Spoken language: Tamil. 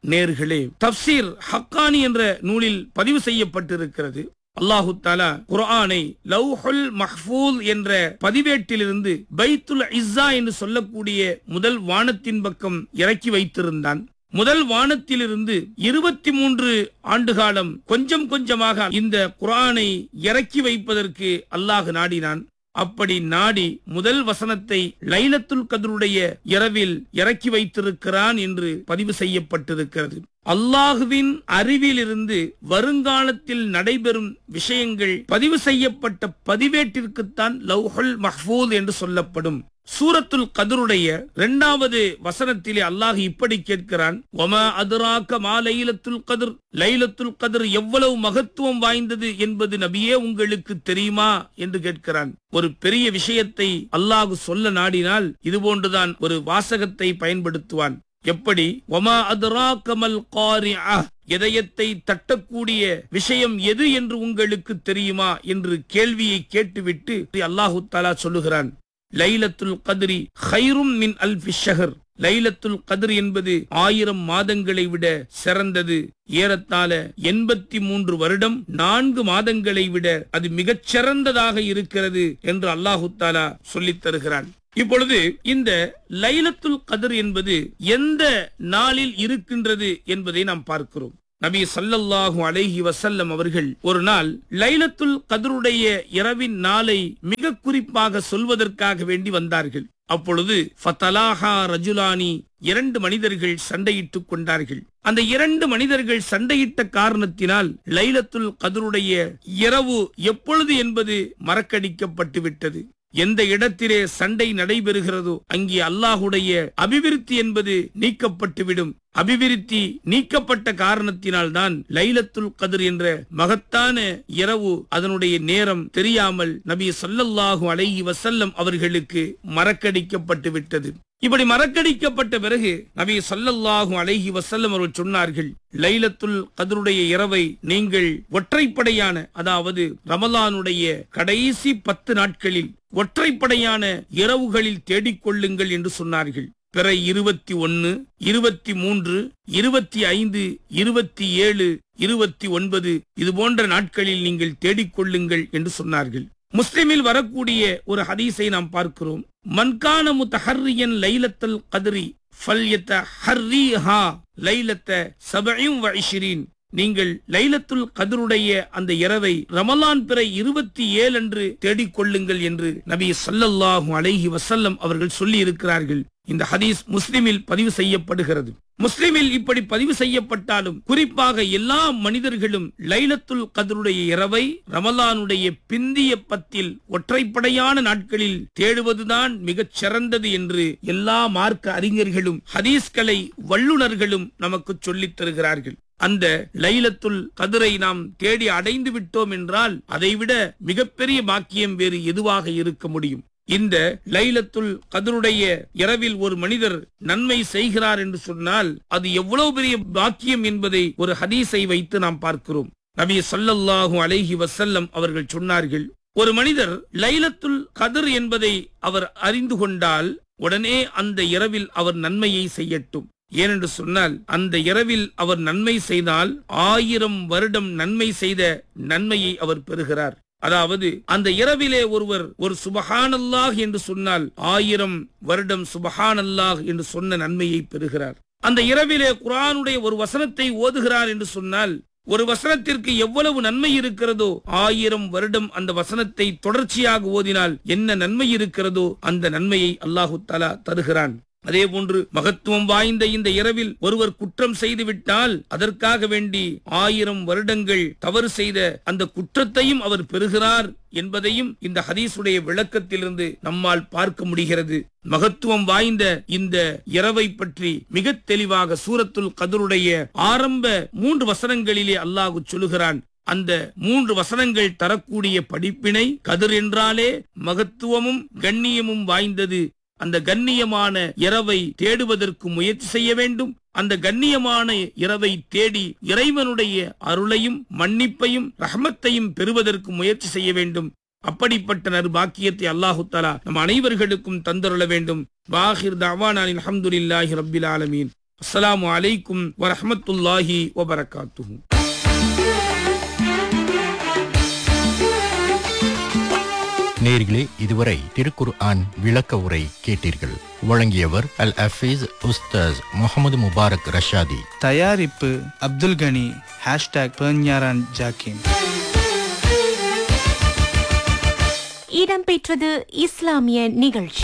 நேர்களே தப்சீர் ஹக்கானி என்ற நூலில் பதிவு செய்யப்பட்டிருக்கிறது அல்லாஹு தாலா குர்ஆனை லவ்ஹுல் மஹ்ஃபூல் என்ற பதிவேட்டிலிருந்து பைத்துல் இஸ்ஸா என்று சொல்லக்கூடிய முதல் வானத்தின் பக்கம் இறக்கி வைத்திருந்தான் முதல் வானத்திலிருந்து இருபத்தி மூன்று ஆண்டு காலம் கொஞ்சம் கொஞ்சமாக இந்த குர்ஆனை இறக்கி வைப்பதற்கு அல்லாஹ் நாடினான் அப்படி நாடி முதல் வசனத்தை லைலத்துல் கதருடைய இரவில் இறக்கி வைத்திருக்கிறான் என்று பதிவு செய்யப்பட்டிருக்கிறது அல்லாஹுவின் அறிவிலிருந்து வருங்காலத்தில் நடைபெறும் விஷயங்கள் பதிவு செய்யப்பட்ட பதிவேட்டிற்குத்தான் லவ்ஹுல் மஹ்பூத் என்று சொல்லப்படும் சூரத்துல் கதருடைய இரண்டாவது வசனத்திலே அல்லாஹ் இப்படி கேட்கிறான் ஒமா அதுராக்க மா லைலத்துல் கதிர் லைலத்துல் கதிர் எவ்வளவு மகத்துவம் வாய்ந்தது என்பது நபியே உங்களுக்கு தெரியுமா என்று கேட்கிறான் ஒரு பெரிய விஷயத்தை அல்லாஹ் சொல்ல நாடினால் இது போன்றுதான் ஒரு வாசகத்தை பயன்படுத்துவான் எப்படி ஒமா அதுராக்கமல் காரிஆ இதயத்தை தட்டக்கூடிய விஷயம் எது என்று உங்களுக்கு தெரியுமா என்று கேள்வியை கேட்டுவிட்டு அல்லாஹு தாலா சொல்லுகிறான் லைலத்துல் கத்ரி ஹைரும் மின் அல்ஃபி ஷஹர் லைலத்துல் கதிர் என்பது ஆயிரம் மாதங்களை விட சிறந்தது ஏறத்தாழ எண்பத்தி மூன்று வருடம் நான்கு மாதங்களை விட அது மிகச் சிறந்ததாக இருக்கிறது என்று அல்லாஹு தாலா சொல்லித் தருகிறான் இப்பொழுது இந்த லைலத்துல் கதிர் என்பது எந்த நாளில் இருக்கின்றது என்பதை நாம் பார்க்கிறோம் நபி சல்லல்லாஹு அலைஹி வசல்லம் அவர்கள் ஒரு நாள் லைலத்துல் கதருடைய இரவின் நாளை மிக குறிப்பாக சொல்வதற்காக வேண்டி வந்தார்கள் அப்பொழுது ஃபத்தலாஹா ரஜுலானி இரண்டு மனிதர்கள் சண்டையிட்டுக் கொண்டார்கள் அந்த இரண்டு மனிதர்கள் சண்டையிட்ட காரணத்தினால் லைலத்துல் கதருடைய இரவு எப்பொழுது என்பது மறக்கடிக்கப்பட்டு விட்டது எந்த இடத்திலே சண்டை நடைபெறுகிறதோ அங்கே அல்லாஹுடைய அபிவிருத்தி என்பது நீக்கப்பட்டுவிடும் அபிவிருத்தி நீக்கப்பட்ட காரணத்தினால் தான் லைலத்துல் கதிர் என்ற மகத்தான இரவு அதனுடைய நேரம் தெரியாமல் நபி சொல்லல்லாஹு அலைஹி வசல்லம் அவர்களுக்கு மறக்கடிக்கப்பட்டு விட்டது இப்படி மறக்கடிக்கப்பட்ட பிறகு நபி சொல்லல்லாஹு அலைஹி வசல்லம் அவர்கள் சொன்னார்கள் லைலத்துல் கதருடைய இரவை நீங்கள் ஒற்றைப்படையான அதாவது ரமலானுடைய கடைசி பத்து நாட்களில் ஒற்றைப்படையான இரவுகளில் தேடிக்கொள்ளுங்கள் என்று சொன்னார்கள் பிற இருபத்தி ஒன்னு இருபத்தி மூன்று இருபத்தி ஐந்து இருபத்தி ஏழு இருபத்தி ஒன்பது இது போன்ற நாட்களில் நீங்கள் தேடிக்கொள்ளுங்கள் என்று சொன்னார்கள் முஸ்லிமில் வரக்கூடிய ஒரு ஹதீஸை நாம் பார்க்கிறோம் மன்கான முத்தஹர்ரியன் லைலத்தல் கதிரி ஃபல்யத்த ஹர்ரீஹா லைலத்த சபையும் வஇஷ்ரீன் நீங்கள் லைலத்துல் கதருடைய அந்த இரவை ரமலான் பிற இருபத்தி ஏழு அன்று தேடிக்கொள்ளுங்கள் என்று நபி சல்லல்லாஹு அலைஹி வசல்லம் அவர்கள் சொல்லி இருக்கிறார்கள் இந்த ஹதீஸ் முஸ்லிமில் பதிவு செய்யப்படுகிறது முஸ்லிமில் இப்படி பதிவு செய்யப்பட்டாலும் குறிப்பாக எல்லா மனிதர்களும் லைலத்துல் கதருடைய இரவை ரமலானுடைய பிந்திய பத்தில் ஒற்றைப்படையான நாட்களில் தேடுவதுதான் மிகச் சிறந்தது என்று எல்லா மார்க்க அறிஞர்களும் ஹதீஸ்களை வல்லுநர்களும் நமக்கு சொல்லித் தருகிறார்கள் அந்த லைலத்துல் கதிரை நாம் தேடி அடைந்து விட்டோம் என்றால் அதைவிட மிகப்பெரிய பாக்கியம் வேறு எதுவாக இருக்க முடியும் இந்த லைலத்துல் கதருடைய இரவில் ஒரு மனிதர் நன்மை செய்கிறார் என்று சொன்னால் அது எவ்வளவு பெரிய பாக்கியம் என்பதை ஒரு ஹதீஸை வைத்து நாம் பார்க்கிறோம் நபி சொல்லல்லாஹு அலைஹி வசல்லம் அவர்கள் சொன்னார்கள் ஒரு மனிதர் லைலத்துல் கதிர் என்பதை அவர் அறிந்து கொண்டால் உடனே அந்த இரவில் அவர் நன்மையை செய்யட்டும் ஏனென்று சொன்னால் அந்த இரவில் அவர் நன்மை செய்தால் ஆயிரம் வருடம் நன்மை செய்த நன்மையை அவர் பெறுகிறார் அதாவது அந்த இரவிலே ஒருவர் ஒரு சுபஹானல்லாஹ் என்று சொன்னால் ஆயிரம் வருடம் சுபஹானல்லாஹ் என்று சொன்ன நன்மையை பெறுகிறார் அந்த இரவிலே குரானுடைய ஒரு வசனத்தை ஓதுகிறார் என்று சொன்னால் ஒரு வசனத்திற்கு எவ்வளவு நன்மை இருக்கிறதோ ஆயிரம் வருடம் அந்த வசனத்தை தொடர்ச்சியாக ஓதினால் என்ன நன்மை இருக்கிறதோ அந்த நன்மையை அல்லாஹு தலா தருகிறான் அதே போன்று மகத்துவம் வாய்ந்த இந்த இரவில் ஒருவர் குற்றம் செய்து விட்டால் அதற்காக வேண்டி ஆயிரம் வருடங்கள் தவறு செய்த அந்த குற்றத்தையும் அவர் பெறுகிறார் என்பதையும் இந்த ஹதீஸுடைய விளக்கத்திலிருந்து நம்மால் பார்க்க முடிகிறது மகத்துவம் வாய்ந்த இந்த இரவை பற்றி மிக தெளிவாக சூரத்துல் கதருடைய ஆரம்ப மூன்று வசனங்களிலே அல்லாஹு சொல்லுகிறான் அந்த மூன்று வசனங்கள் தரக்கூடிய படிப்பினை கதிர் என்றாலே மகத்துவமும் கண்ணியமும் வாய்ந்தது அந்த கண்ணியமான இரவை தேடுவதற்கு முயற்சி செய்ய வேண்டும் அந்த கண்ணியமான இரவை தேடி இறைவனுடைய அருளையும் மன்னிப்பையும் ரஹமத்தையும் பெறுவதற்கு முயற்சி செய்ய வேண்டும் அப்படிப்பட்ட நற்பாக்கியத்தை அல்லாஹு தலா நம் அனைவர்களுக்கும் தந்தருள வேண்டும் வாஹிர் தவானில் அஹமதுல்லாஹி ரபில் ஆலமீன் அஸ்ஸலாமு அலைக்கும் வரஹ்மத்துல்லாஹி வபரகாத்துஹு நேர்களே இதுவரை திருக்குர் ஆன் விளக்க உரை கேட்டீர்கள் வழங்கியவர் அல் அஃபீஸ் உஸ்தாஸ் முகமது முபாரக் ரஷாதி தயாரிப்பு அப்துல் கனி ஹேஷ்டாக் பெர்ஞாரான் ஜாக்கின் இடம்பெற்றது இஸ்லாமிய நிகழ்ச்சி